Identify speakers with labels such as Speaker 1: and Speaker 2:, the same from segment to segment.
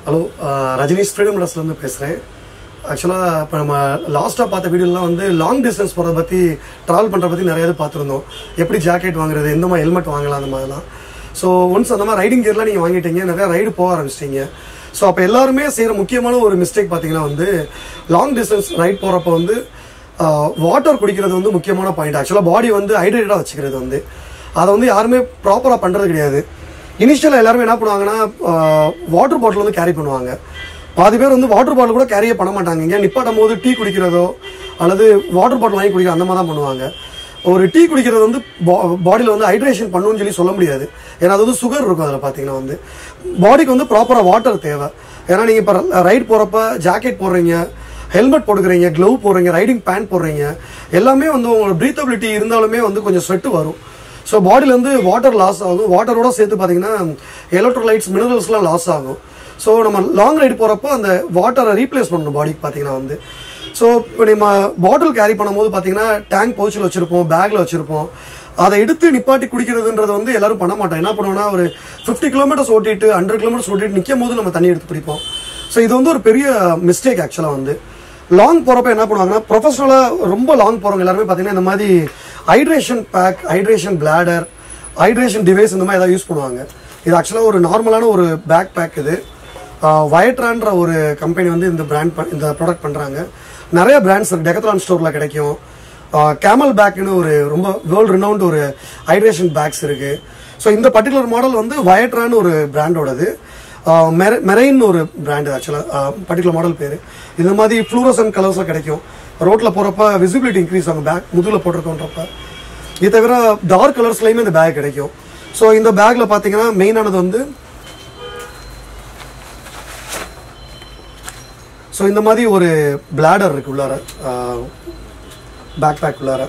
Speaker 1: hello Rajneesh freedom இருந்து பேசுகிறேன் ஆக்சுவலாக இப்போ நம்ம லாஸ்ட்டாக பார்த்த வீடியோலாம் வந்து லாங் டிஸ்டன்ஸ் போகிறத பற்றி ட்ராவல் பண்ணுறத பற்றி நிறைய இது பார்த்துருந்தோம் எப்படி ஜாக்கெட் வாங்குறது எந்த மாதிரி ஹெல்மெட் வாங்கலாம் அந்த மாதிரிலாம் ஸோ ஒன்ஸ் அந்த மாதிரி ரைடிங் கியர்லாம் நீங்கள் வாங்கிட்டீங்க நிறைய ரைடு போக ஆரம்பிச்சிட்டீங்க ஸோ அப்போ எல்லாருமே செய்கிற முக்கியமான ஒரு மிஸ்டேக் பார்த்தீங்கன்னா வந்து லாங் டிஸ்டன்ஸ் ரைட் போகிறப்ப வந்து வாட்டர் குடிக்கிறது வந்து முக்கியமான பாயிண்ட் ஆக்சுவலாக பாடி வந்து ஹைட்ரேட்டடாக வச்சுக்கிறது வந்து அதை வந்து யாருமே ப்ராப்பராக பண்ணுறது கிடையாது இனிஷியலாக எல்லாருமே என்ன பண்ணுவாங்கன்னா வாட்டர் பாட்டில் வந்து கேரி பண்ணுவாங்க பாதி பேர் வந்து வாட்டர் பாட்டில் கூட கேரியே பண்ண மாட்டாங்க இங்கே நிப்பாட்டும் போது டீ குடிக்கிறதோ அல்லது வாட்டர் பாட்டில் வாங்கி குடிக்கிற அந்த மாதிரி தான் பண்ணுவாங்க ஒரு டீ குடிக்கிறது வந்து பாடியில் வந்து ஹைட்ரேஷன் பண்ணுன்னு சொல்லி சொல்ல முடியாது ஏன்னா அது வந்து சுகர் இருக்கும் அதில் பார்த்தீங்கன்னா வந்து பாடிக்கு வந்து ப்ராப்பராக வாட்டர் தேவை ஏன்னா நீங்கள் இப்போ ரைட் போகிறப்ப ஜாக்கெட் போடுறீங்க ஹெல்மெட் போட்டுக்கிறீங்க க்ளவ் போடுறீங்க ரைடிங் பேண்ட் போடுறீங்க எல்லாமே வந்து உங்களோட ப்ரீத்தபிலிட்டி இருந்தாலுமே வந்து கொஞ்சம் ஸ்வெட்டு வரும் ஸோ பாடியிலேருந்து வாட்டர் லாஸ் ஆகும் வாட்டரோட சேர்த்து பார்த்தீங்கன்னா எலக்ட்ரோலைட்ஸ் மினரல்ஸ்லாம் லாஸ் ஆகும் ஸோ நம்ம லாங் ரைடு போகிறப்போ அந்த வாட்டரை ரீப்ளேஸ் பண்ணணும் பாடிக்கு பார்த்தீங்கன்னா வந்து ஸோ இப்போ நம்ம பாட்டில் கேரி பண்ணும்போது பார்த்தீங்கன்னா டேங்க் பவுச்சில் வச்சுருப்போம் பேக்கில் வச்சுருப்போம் அதை எடுத்து நிப்பாட்டி குடிக்கிறதுன்றது வந்து எல்லாரும் பண்ண மாட்டோம் என்ன பண்ணுவோம்னா ஒரு ஃபிஃப்டி கிலோமீட்டர்ஸ் ஓட்டிட்டு ஹண்ட்ரட் கிலோமீட்டர்ஸ் ஓட்டிட்டு நிற்கும் போது நம்ம தண்ணி எடுத்து பிடிப்போம் ஸோ இது வந்து ஒரு பெரிய மிஸ்டேக் ஆக்சுவலாக வந்து லாங் போகிறப்ப என்ன பண்ணுவாங்கன்னா ப்ரொஃபஷனலாக ரொம்ப லாங் போகிறவங்க எல்லாருமே பார்த்தீங்கன்னா இந்த மாதிரி hydration pack hydration bladder hydration device இந்த மாதிரி ஏதாவது யூஸ் பண்ணுவாங்க இது ஆக்சுவலாக ஒரு நார்மலான ஒரு பேக் பேக் இது வயட்ரான்ற ஒரு கம்பெனி வந்து இந்த பிராண்ட் இந்த ப்ராடக்ட் பண்ணுறாங்க நிறைய பிராண்ட்ஸ் இருக்குது டெக்கத்ரான் ஸ்டோரில் கிடைக்கும் கேமல் பேக்னு ஒரு ரொம்ப வேர்ல்டு ரினவுண்ட் ஒரு ஹைட்ரேஷன் பேக்ஸ் இருக்குது ஸோ இந்த பர்டிகுலர் மாடல் வந்து வயட்ரான்னு ஒரு பிராண்டோடது மெரைன் ஒரு பிராண்டு ஆக்சுவலாக பர்டிகுலர் மாடல் பேர் இந்த மாதிரி ஃப்ளூரசன் கலர்ஸில் கிடைக்கும் ரோட்டில் போகிறப்ப விசிபிலிட்டி இன்க்ரீஸ் ஆகும் பேக் முதுகில் போட்டிருக்கோன்றப்ப இது தவிர டார்க் கலர்ஸ்லையுமே இந்த பேக் கிடைக்கும் ஸோ இந்த பேக்கில் பார்த்தீங்கன்னா மெயினானது வந்து ஸோ இந்த மாதிரி ஒரு பிளாடர் இருக்கு உள்ளார பேக் பேக் உள்ளார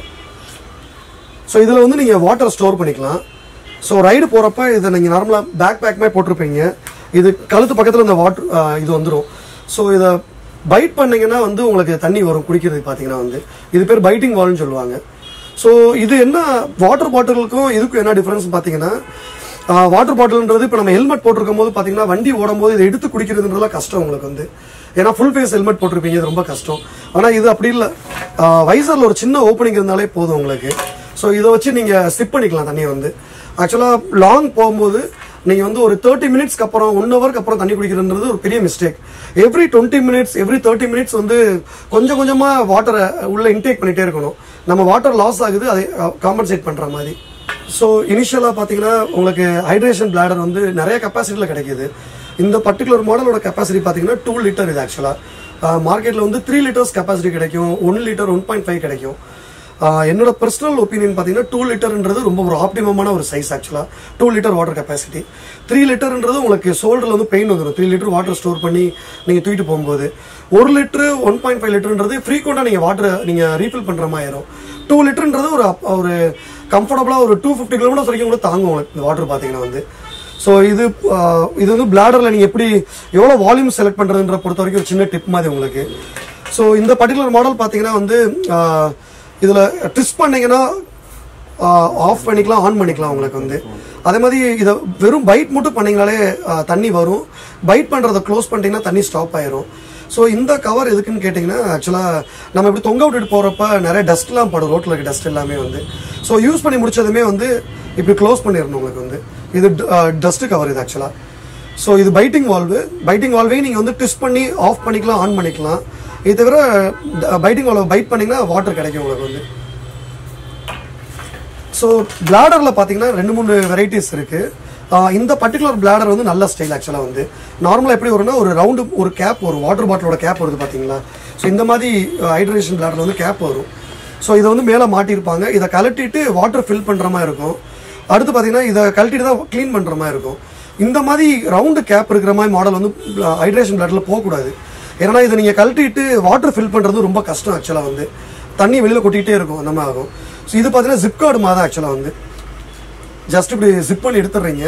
Speaker 1: ஸோ இதில் வந்து நீங்கள் வாட்டர் ஸ்டோர் பண்ணிக்கலாம் ஸோ ரைடு போகிறப்ப இதை நீங்கள் நார்மலாக பேக் பேக்மே போட்டிருப்பீங்க இது கழுத்து பக்கத்தில் இந்த வாட்டர் இது வந்துடும் ஸோ இதை பைட் பண்ணீங்கன்னா வந்து உங்களுக்கு தண்ணி வரும் குடிக்கிறதுக்கு பார்த்தீங்கன்னா வந்து இது பேர் பைட்டிங் வால்னு சொல்லுவாங்க ஸோ இது என்ன வாட்டர் பாட்டிலுக்கும் இதுக்கும் என்ன டிஃப்ரென்ஸ் பார்த்தீங்கன்னா வாட்டர் பாட்டில்ன்றது இப்போ நம்ம ஹெல்மெட் போட்டிருக்கும் போது பார்த்தீங்கன்னா வண்டி ஓடும் போது இதை எடுத்து குடிக்கிறதுன்றதுலாம் கஷ்டம் உங்களுக்கு வந்து ஏன்னா ஃபுல் ஃபேஸ் ஹெல்மெட் போட்டிருப்பீங்க இது ரொம்ப கஷ்டம் ஆனால் இது அப்படி இல்லை வைசரில் ஒரு சின்ன ஓப்பனிங் இருந்தாலே போதும் உங்களுக்கு ஸோ இதை வச்சு நீங்கள் ஸ்டிப் பண்ணிக்கலாம் தண்ணியை வந்து ஆக்சுவலாக லாங் போகும்போது நீங்கள் வந்து ஒரு தேர்ட்டி மினிட்ஸ்க்கு அப்புறம் ஒன் ஹவருக்கு அப்புறம் தண்ணி குடிக்கிறதுன்றது ஒரு பெரிய mistake every twenty minutes every thirty minutes வந்து கொஞ்சம் கொஞ்சமாக வாட்டரை உள்ள இன்டேக் பண்ணிகிட்டே இருக்கணும் நம்ம வாட்டர் லாஸ் ஆகுது அதை காம்பன்சேட் பண்ணுற மாதிரி ஸோ இனிஷியலாக பார்த்தீங்கன்னா உங்களுக்கு ஹைட்ரேஷன் பிளாடர் வந்து நிறைய கெப்பாசிட்டியில் கிடைக்கிது இந்த பர்டிகுலர் மாடலோட கெப்பாசிட்டி பார்த்தீங்கன்னா டூ லிட்டர் இது ஆக்சுவலாக மார்க்கெட்டில் வந்து த்ரீ லிட்டர்ஸ் கெப்பாசிட்டி கிடைக்கும் one litre one point five கிடைக்கும் என்னோட பர்சனல் ஒப்பீனியன் பார்த்தீங்கன்னா டூ லிட்டர்ன்றது ரொம்ப ஒரு ஆப்டிமமான ஒரு சைஸ் ஆக்சுவலாக two litre water capacity three லிட்டர்ன்றது உங்களுக்கு ஷோல்டரில் வந்து பெயின் வந்துடும் த்ரீ லிட்டர் வாட்டர் ஸ்டோர் பண்ணி நீங்கள் தூக்கிட்டு போகும்போது ஒரு லிட்டரு ஒன் பாயிண்ட் ஃபைவ் லிட்டர்ன்றது ஃப்ரீக்வெண்ட்டாக நீங்கள் வாட்டர் நீங்கள் ரீஃபில் பண்ணுற மாதிரி ஆயிரும் டூ லிட்டர்ன்றது ஒரு ஒரு கம்ஃபர்டபுளாக ஒரு டூ ஃபிஃப்டி கிலோமீட்டர்ஸ் வரைக்கும் கூட தாங்கும் உங்களுக்கு இந்த வாட்டர் பார்த்தீங்கன்னா வந்து ஸோ இது இது வந்து பிளாடரில் நீங்கள் எப்படி எவ்வளோ வால்யூம் செலக்ட் பண்ணுறதுன்ற பொறுத்த வரைக்கும் ஒரு சின்ன டிப் மாதிரி உங்களுக்கு ஸோ இந்த பர்டிகுலர் மாடல் பார்த்தீங்கன்னா வந்து இதில் ட்விஸ்ட் பண்ணிங்கன்னா ஆஃப் பண்ணிக்கலாம் ஆன் பண்ணிக்கலாம் உங்களுக்கு வந்து அதே மாதிரி இதை வெறும் பைட் மட்டும் பண்ணிங்கனாலே தண்ணி வரும் பைட் பண்ணுறதை க்ளோஸ் பண்ணிட்டீங்கன்னா தண்ணி ஸ்டாப் ஆயிரும் ஸோ இந்த கவர் எதுக்குன்னு கேட்டிங்கன்னா ஆக்சுவலாக நம்ம இப்படி தொங்க விட்டுட்டு போகிறப்ப நிறைய டஸ்ட்லாம் படும் ரோட்டில் இருக்க டஸ்ட் எல்லாமே வந்து ஸோ யூஸ் பண்ணி முடிச்சதுமே வந்து இப்படி க்ளோஸ் பண்ணிடணும் உங்களுக்கு வந்து இது டஸ்ட்டு கவர் இது ஆக்சுவலாக ஸோ இது பைட்டிங் வால்வு பைட்டிங் வால்வையும் நீங்கள் வந்து ட்விஸ்ட் பண்ணி ஆஃப் பண்ணிக்கலாம் ஆன் பண்ணிக்கலாம் இது தவிர பைட்டிங் வால்வை பைட் பண்ணிங்கன்னா வாட்டர் கிடைக்கும் உங்களுக்கு வந்து ஸோ பிளாடரில் பார்த்தீங்கன்னா ரெண்டு மூணு வெரைட்டிஸ் இருக்குது இந்த பர்டிகுலர் பிளாடர் வந்து நல்ல ஸ்டைல் ஆக்சுவலாக வந்து நார்மலாக எப்படி வரும்னா ஒரு ரவுண்டு ஒரு கேப் வரும் வாட்டர் பாட்டிலோட கேப் வருது பார்த்தீங்களா ஸோ இந்த மாதிரி ஹைட்ரேஷன் பிளாடர் வந்து கேப் வரும் ஸோ இதை வந்து மேலே மாட்டியிருப்பாங்க இதை கலட்டிட்டு வாட்டர் ஃபில் பண்ணுற மாதிரி இருக்கும் அடுத்து பார்த்தீங்கன்னா இதை கழட்டிட்டு தான் க்ளீன் பண்ணுற மாதிரி இருக்கும் இந்த மாதிரி ரவுண்டு கேப் இருக்கிற மாதிரி மாடல் வந்து ஹைட்ரேஷன் பிளாடரில் போகக்கூடாது ஏன்னா இதை நீங்கள் கழட்டிட்டு வாட்டர் ஃபில் பண்ணுறது ரொம்ப கஷ்டம் ஆக்சுவலாக வந்து தண்ணி வெளியில் கொட்டிகிட்டே இருக்கும் அந்த மாதிரி ஆகும் ஸோ இது பார்த்தீங்கன்னா ஜிப் கார்டு மாதிரி தான் ஆக்சுவலாக வந்து ஜஸ்ட் இப்படி ஜிப் பண்ணி எடுத்துடுறீங்க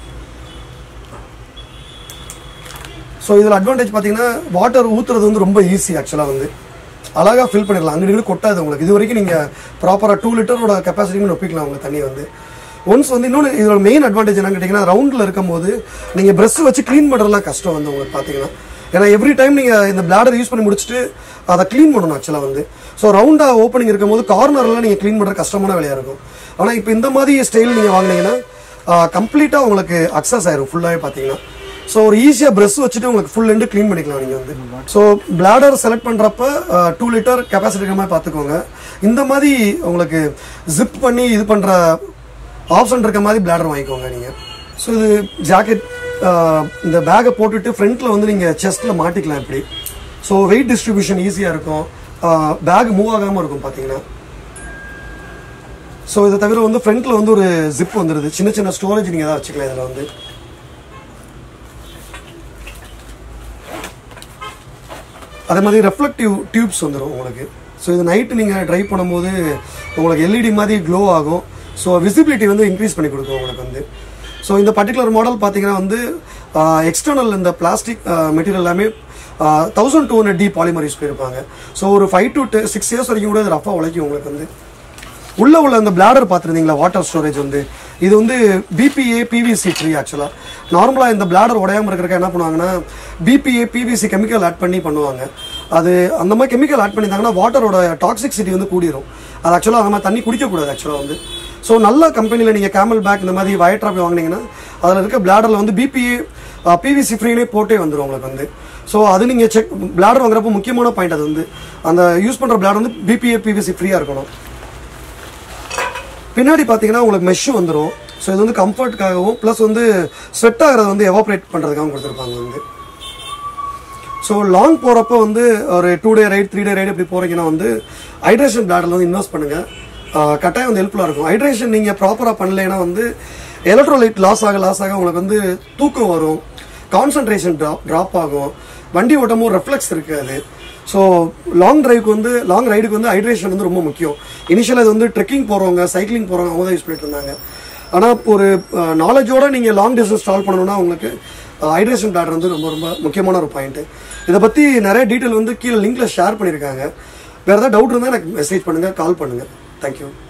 Speaker 1: ஸோ இதில் அட்வான்டேஜ் பார்த்தீங்கன்னா வாட்டர் ஊற்றுறது வந்து ரொம்ப ஈஸி ஆக்சுவலாக வந்து அழகாக ஃபில் பண்ணிடலாம் அங்கே கொட்டாது உங்களுக்கு இது வரைக்கும் நீங்கள் ப்ராப்பராக டூ லிட்டரோட கெப்பாசிட்டின்னு ஒப்பிக்கலாம் உங்கள் தண்ணி வந்து ஒன்ஸ் வந்து இன்னொன்று இதோட மெயின் அட்வான்டேஜ் என்னன்னு கேட்டிங்கன்னா ரவுண்டில் இருக்கும்போது நீங்கள் ப்ரெஷ் வச்சு க்ளீன் பண்ணுறதுலாம் கஷ்டம் வந்து உங்களுக்கு பார்த்தீங்கன்னா ஏன்னா எவ்ரி டைம் நீங்கள் இந்த பிளாடர் யூஸ் பண்ணி முடிச்சுட்டு அதை க்ளீன் பண்ணணும் ஆக்சுவலாக வந்து ஸோ ரவுண்டாக ஓப்பனிங் இருக்கும்போது கார்னர்லாம் நீங்கள் க்ளீன் பண்ணுற கஷ்டமான வேலையாக இருக்கும் ஆனால் இப்போ இந்த மாதிரி ஸ்டைல் நீங்கள் வாங்கினீங்கன்னா கம்ப்ளீட்டாக உங்களுக்கு அக்சஸ் ஆயிரும் ஃபுல்லாகவே பார்த்தீங்கன்னா ஸோ ஒரு ஈஸியாக ப்ரெஷ் வச்சுட்டு உங்களுக்கு ஃபுல் எண்டு க்ளீன் பண்ணிக்கலாம் நீங்கள் வந்து ஸோ பிளாடர் செலக்ட் பண்ணுறப்ப டூ லிட்டர் கெப்பாசிட்டி இருக்க மாதிரி பார்த்துக்கோங்க இந்த மாதிரி உங்களுக்கு ஜிப் பண்ணி இது பண்ணுற ஆப்ஷன் இருக்க மாதிரி பிளாடர் வாங்கிக்கோங்க நீங்கள் ஸோ இது ஜாக்கெட் இந்த பேக்கை போட்டுட்டு ஃப்ரண்ட்டில் வந்து நீங்கள் செஸ்ட்டில் மாட்டிக்கலாம் இப்படி ஸோ வெயிட் டிஸ்ட்ரிபியூஷன் ஈஸியாக இருக்கும் பேக் மூவ் ஆகாமல் இருக்கும் பார்த்தீங்கன்னா ஸோ இதை தவிர வந்து ஃப்ரண்ட்டில் வந்து ஒரு ஜிப் வந்துடுது சின்ன சின்ன ஸ்டோரேஜ் நீங்கள் தான் வச்சுக்கலாம் இதில் வந்து அதே மாதிரி ரெஃப்ளெக்டிவ் டியூப்ஸ் வந்துடும் உங்களுக்கு ஸோ இது நைட்டு நீங்கள் ட்ரைவ் பண்ணும்போது உங்களுக்கு எல்இடி மாதிரி க்ளோ ஆகும் ஸோ விசிபிலிட்டி வந்து இன்க்ரீஸ் பண்ணி கொடுக்கும் உங்களுக்கு வந்து ஸோ இந்த பர்டிகுலர் மாடல் பார்த்தீங்கன்னா வந்து எக்ஸ்டர்னல் இந்த பிளாஸ்டிக் மெட்டீரியல் எல்லாமே thousand two hundred D polymer use பண்ணியிருப்பாங்க ஸோ ஒரு ஃபைவ் டு சிக்ஸ் இயர்ஸ் வரைக்கும் கூட இது ரஃபாக உழைக்கும் உங்களுக்கு வந்து உள்ள உள்ள அந்த பிளாடர் பார்த்துருந்தீங்களா வாட்டர் ஸ்டோரேஜ் வந்து இது வந்து பிபிஏ பிவிசி ஃப்ரீ ஆக்சுவலாக நார்மலாக இந்த பிளாடர் உடையாமல் இருக்கிறக்க என்ன பண்ணுவாங்கன்னா பிபிஏ பிவிசி கெமிக்கல் ஆட் பண்ணி பண்ணுவாங்க அது அந்த மாதிரி கெமிக்கல் ஆட் பண்ணியிருந்தாங்கன்னா வாட்டரோட டாக்ஸிசிட்டி வந்து கூடிரும் அது ஆக்சுவலாக அந்த மாதிரி தண்ணி குடிக்கக்கூடாது ஆக்சுவலாக வந்து ஸோ நல்ல கம்பெனியில் நீங்கள் கேமல் பேக் இந்த மாதிரி வயட்ராப்பி வாங்கினீங்கன்னா அதில் இருக்க பிளாடரில் வந்து பிபிஏ பிவிசி ஃப்ரீனே போட்டே வந்துடும் உங்களுக்கு வந்து ஸோ அது நீங்கள் செக் பிளாடர் வாங்குறப்போ முக்கியமான பாயிண்ட் அது வந்து அந்த யூஸ் பண்ணுற பிளாடர் வந்து பிபிஏ பிவிசி ஃப்ரீயாக இருக்கணும் பின்னாடி பார்த்தீங்கன்னா உங்களுக்கு மெஷ் வந்துடும் ஸோ இது வந்து கம்ஃபர்ட்டுக்காகவும் ப்ளஸ் வந்து ஸ்வெட் ஆகிறத வந்து எவாப்ரேட் பண்ணுறதுக்காகவும் கொடுத்துருப்பாங்க வந்து ஸோ லாங் போகிறப்ப வந்து ஒரு two day ride three day ride இப்படி போகிறீங்கன்னா வந்து ஹைட்ரேஷன் பிளாடரில் வந்து இன்வெஸ்ட் பண்ணுங்கள் கட்டாயம் வந்து ஹெல்ப்ஃபுல்லாக இருக்கும் ஹைட்ரேஷன் நீங்கள் ப்ராப்பராக பண்ணலைன்னா வந்து எலக்ட்ரோலைட் லாஸ் ஆக லாஸ் ஆக உங்களுக்கு வந்து தூக்கம் வரும் கான்சன்ட்ரேஷன் ட்ராப் ட்ராப் ஆகும் வண்டி ஓட்டமும் ரெஃப்ளெக்ஸ் இருக்காது ஸோ லாங் டிரைவுக்கு வந்து லாங் ரைடுக்கு வந்து ஹைட்ரேஷன் வந்து ரொம்ப முக்கியம் இனிஷியலாக இது வந்து ட்ரெக்கிங் போகிறவங்க சைக்கிளிங் போகிறவங்க அவங்க தான் யூஸ் பண்ணிட்டு இருந்தாங்க ஆனால் ஒரு நாலேஜோட நீங்கள் லாங் டிஸ்டன்ஸ் ட்ராவல் பண்ணணும்னா உங்களுக்கு ஹைட்ரேஷன் பிளாடர் வந்து ரொம்ப ரொம்ப முக்கியமான ஒரு பாயிண்ட் இதை பற்றி நிறைய டீட்டெயில் வந்து கீழே லிங்க்ல ஷேர் பண்ணியிருக்காங்க வேறு ஏதாவது டவுட் இருந்தால் எனக்கு மெசேஜ் பண்ணுங்கள் கால் பண்ணுங்கள் தேங்க்யூ